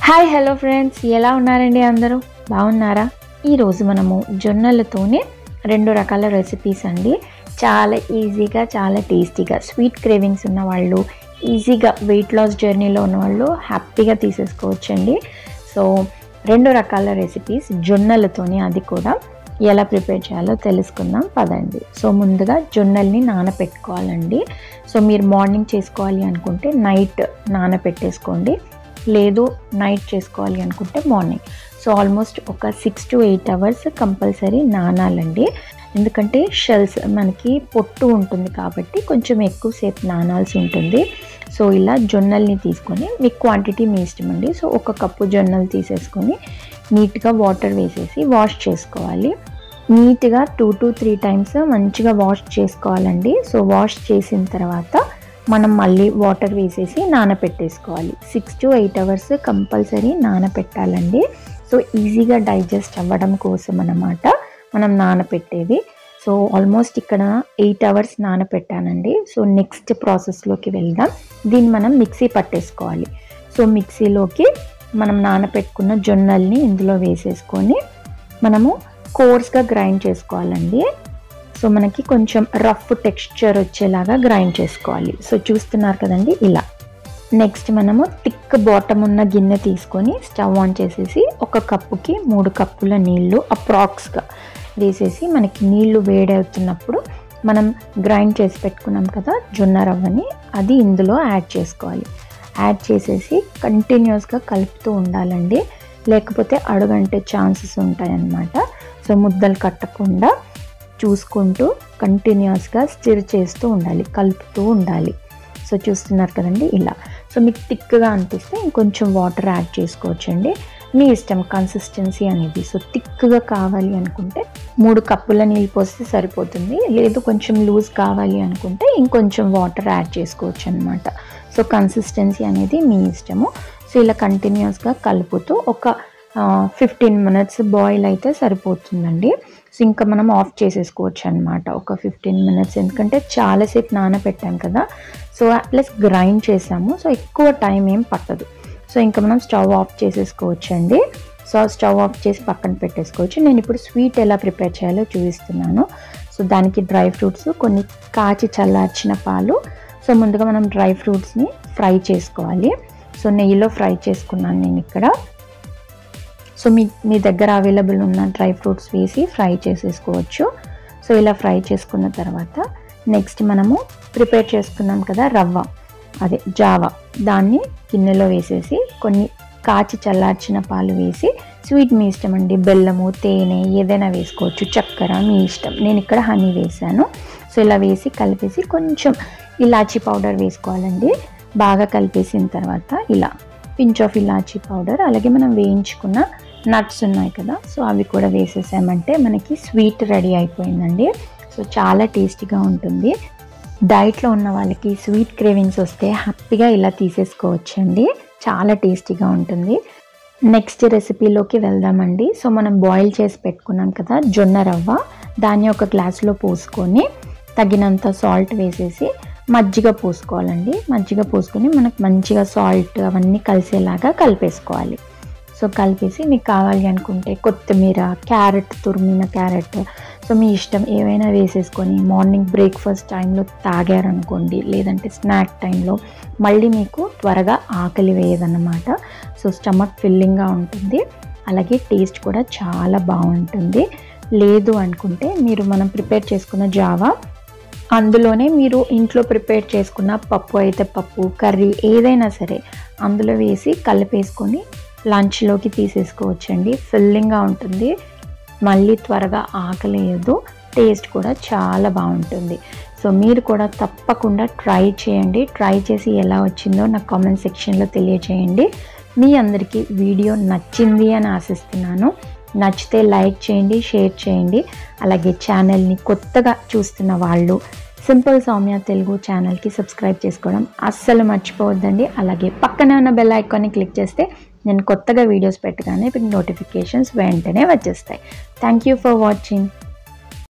hi hello friends ఎలా ఉన్నారండి అందరూ బాగున్నారా ఈరోజు మనము జొన్నలతోనే రెండు రకాల రెసిపీస్ అండి చాలా ఈజీగా చాలా టేస్టీగా స్వీట్ క్రేవింగ్స్ ఉన్న వాళ్ళు ఈజీగా వెయిట్ లాస్ జర్నీలో ఉన్న వాళ్ళు హ్యాపీగా తీసేసుకోవచ్చండి సో రెండు రకాల రెసిపీస్ జొన్నలతోనే అది కూడా ఎలా ప్రిపేర్ చేయాలో తెలుసుకుందాం పదండి సో ముందుగా జొన్నల్ని నానపెట్టుకోవాలండి సో మీరు మార్నింగ్ చేసుకోవాలి అనుకుంటే నైట్ నానపెట్టేసుకోండి లేదు నైట్ చేసుకోవాలి అనుకుంటే మార్నింగ్ సో ఆల్మోస్ట్ ఒక six to eight hours compulsory నానాలండి ఎందుకంటే షెల్స్ మనకి పొట్టు ఉంటుంది కాబట్టి కొంచెం ఎక్కువసేపు నానాల్సి ఉంటుంది సో ఇలా జొన్నల్ని తీసుకొని మీ క్వాంటిటీ మీ ఇష్టం అండి సో ఒక కప్పు జొన్నలు తీసేసుకొని నీట్గా వాటర్ వేసేసి వాష్ చేసుకోవాలి నీట్గా టూ టు త్రీ టైమ్స్ మంచిగా వాష్ చేసుకోవాలండి సో వాష్ చేసిన తర్వాత మనం మళ్ళీ వాటర్ వేసేసి నానపెట్టేసుకోవాలి six to eight hours compulsory నానపెట్టాలండి సో ఈజీగా డైజెస్ట్ అవ్వడం కోసం అన్నమాట మనం నానపెట్టేది సో ఆల్మోస్ట్ ఇక్కడ ఎయిట్ అవర్స్ నానపెట్టానండి సో నెక్స్ట్ ప్రాసెస్లోకి వెళ్దాం దీన్ని మనం మిక్సీ పట్టేసుకోవాలి సో మిక్సీలోకి మనం నానపెట్టుకున్న జొన్నల్ని ఇందులో వేసేసుకొని మనము కోర్స్గా గ్రైండ్ చేసుకోవాలండి సో మనకి కొంచెం రఫ్ టెక్స్చర్ వచ్చేలాగా గ్రైండ్ చేసుకోవాలి సో చూస్తున్నారు కదండి ఇలా నెక్స్ట్ మనము థిక్ బాటమ్ ఉన్న గిన్నె తీసుకొని స్టవ్ ఆన్ చేసేసి ఒక కప్పుకి మూడు కప్పుల నీళ్లు అప్రాక్స్గా వేసేసి మనకి నీళ్లు వేడవుతున్నప్పుడు మనం గ్రైండ్ చేసి పెట్టుకున్నాం కదా జొన్న రవ్వని అది ఇందులో యాడ్ చేసుకోవాలి యాడ్ చేసేసి కంటిన్యూస్గా కలుపుతూ ఉండాలండి లేకపోతే అడుగంటే ఛాన్సెస్ ఉంటాయన్నమాట సో ముద్దలు కట్టకుండా చూసుకుంటూ కంటిన్యూస్గా స్టిర్ చేస్తూ ఉండాలి కలుపుతూ ఉండాలి సో చూస్తున్నారు కదండి ఇలా సో మీకు థిక్గా అనిపిస్తే ఇంకొంచెం వాటర్ యాడ్ చేసుకోవచ్చండి మీ ఇష్టం కన్సిస్టెన్సీ అనేది సో థిక్గా కావాలి అనుకుంటే మూడు కప్పుల నీళ్ళు పోస్తే సరిపోతుంది లేదు కొంచెం లూజ్ కావాలి అనుకుంటే ఇంకొంచెం వాటర్ యాడ్ చేసుకోవచ్చు అనమాట సో కన్సిస్టెన్సీ అనేది మీ ఇష్టము సో ఇలా కంటిన్యూస్గా కలుపుతూ ఒక ఫిఫ్టీన్ మినిట్స్ బాయిల్ అయితే సరిపోతుందండి సో ఇంకా మనం ఆఫ్ చేసేసుకోవచ్చు అనమాట ఒక ఫిఫ్టీన్ మినిట్స్ ఎందుకంటే చాలాసేపు నానబెట్టాం కదా సో ప్లస్ గ్రైండ్ చేసాము సో ఎక్కువ టైం ఏం పట్టదు సో ఇంకా మనం స్టవ్ ఆఫ్ చేసేసుకోవచ్చు అండి సో స్టవ్ ఆఫ్ చేసి పక్కన పెట్టేసుకోవచ్చు నేను ఇప్పుడు స్వీట్ ఎలా ప్రిపేర్ చేయాలో చూపిస్తున్నాను సో దానికి డ్రై ఫ్రూట్స్ కొన్ని కాచి చల్లార్చిన పాలు సో ముందుగా మనం డ్రై ఫ్రూట్స్ని ఫ్రై చేసుకోవాలి సో నెయ్యిలో ఫ్రై చేసుకున్నాను నేను ఇక్కడ సో మీ మీ దగ్గర అవైలబుల్ ఉన్న డ్రై ఫ్రూట్స్ వేసి ఫ్రై చేసేసుకోవచ్చు సో ఇలా ఫ్రై చేసుకున్న తర్వాత నెక్స్ట్ మనము ప్రిపేర్ చేసుకున్నాం కదా రవ్వ అదే జావా దాన్ని గిన్నెలో వేసేసి కొన్ని కాచి చల్లార్చిన పాలు వేసి స్వీట్ మీ ఇష్టం అండి బెల్లము తేనె ఏదైనా వేసుకోవచ్చు చక్కెర మీ ఇష్టం నేను ఇక్కడ హనీ వేసాను సో ఇలా వేసి కలిపేసి కొంచెం ఇలాచీ పౌడర్ వేసుకోవాలండి బాగా కలిపేసిన తర్వాత ఇలా పించ్ ఆఫ్ ఇలాచీ పౌడర్ అలాగే మనం వేయించుకున్న నట్స్ ఉన్నాయి కదా సో అవి కూడా వేసేసామంటే మనకి స్వీట్ రెడీ అయిపోయిందండి సో చాలా టేస్టీగా ఉంటుంది డైట్లో ఉన్న వాళ్ళకి స్వీట్ క్రేవింగ్స్ వస్తే హ్యాపీగా ఇలా తీసేసుకోవచ్చండి చాలా టేస్టీగా ఉంటుంది నెక్స్ట్ రెసిపీలోకి వెళ్దామండి సో మనం బాయిల్ చేసి పెట్టుకున్నాం కదా జొన్న రవ్వ దాన్ని ఒక గ్లాసులో పోసుకొని తగినంత సాల్ట్ వేసేసి మజ్జిగ పోసుకోవాలండి మజ్జిగ పోసుకొని మనకు మంచిగా సాల్ట్ అవన్నీ కలిసేలాగా కలిపేసుకోవాలి సో కలిపేసి మీకు కావాలి అనుకుంటే కొత్తిమీర క్యారెట్ తురిమిన క్యారెట్ సో మీ ఇష్టం ఏవైనా వేసేసుకొని మార్నింగ్ బ్రేక్ఫాస్ట్ టైంలో తాగారనుకోండి లేదంటే స్నాక్ టైంలో మళ్ళీ మీకు త్వరగా ఆకలి వేయదన్నమాట సో స్టమక్ ఫిల్లింగ్గా ఉంటుంది అలాగే టేస్ట్ కూడా చాలా బాగుంటుంది లేదు అనుకుంటే మీరు మనం ప్రిపేర్ చేసుకున్న జావా అందులోనే మీరు ఇంట్లో ప్రిపేర్ చేసుకున్న పప్పు అయితే పప్పు కర్రీ ఏదైనా సరే అందులో వేసి కలిపేసుకొని లంచ్లోకి తీసేసుకోవచ్చండి ఫిల్లింగ్గా ఉంటుంది మళ్ళీ త్వరగా ఆకలేయదు టేస్ట్ కూడా చాలా బాగుంటుంది సో మీరు కూడా తప్పకుండా ట్రై చేయండి ట్రై చేసి ఎలా వచ్చిందో నాకు కామెంట్ సెక్షన్లో తెలియచేయండి మీ అందరికీ వీడియో నచ్చింది అని ఆశిస్తున్నాను నచ్చితే లైక్ చేయండి షేర్ చేయండి అలాగే ఛానల్ని కొత్తగా చూస్తున్న వాళ్ళు సింపుల్ సౌమ్య తెలుగు ఛానల్కి సబ్స్క్రైబ్ చేసుకోవడం అస్సలు మర్చిపోవద్దండి అలాగే పక్కనే ఉన్న బెల్ ఐకాన్ని క్లిక్ చేస్తే నేను కొత్తగా వీడియోస్ పెట్టగానే మీకు నోటిఫికేషన్స్ వెంటనే వచ్చేస్తాయి థ్యాంక్ యూ ఫర్ వాచింగ్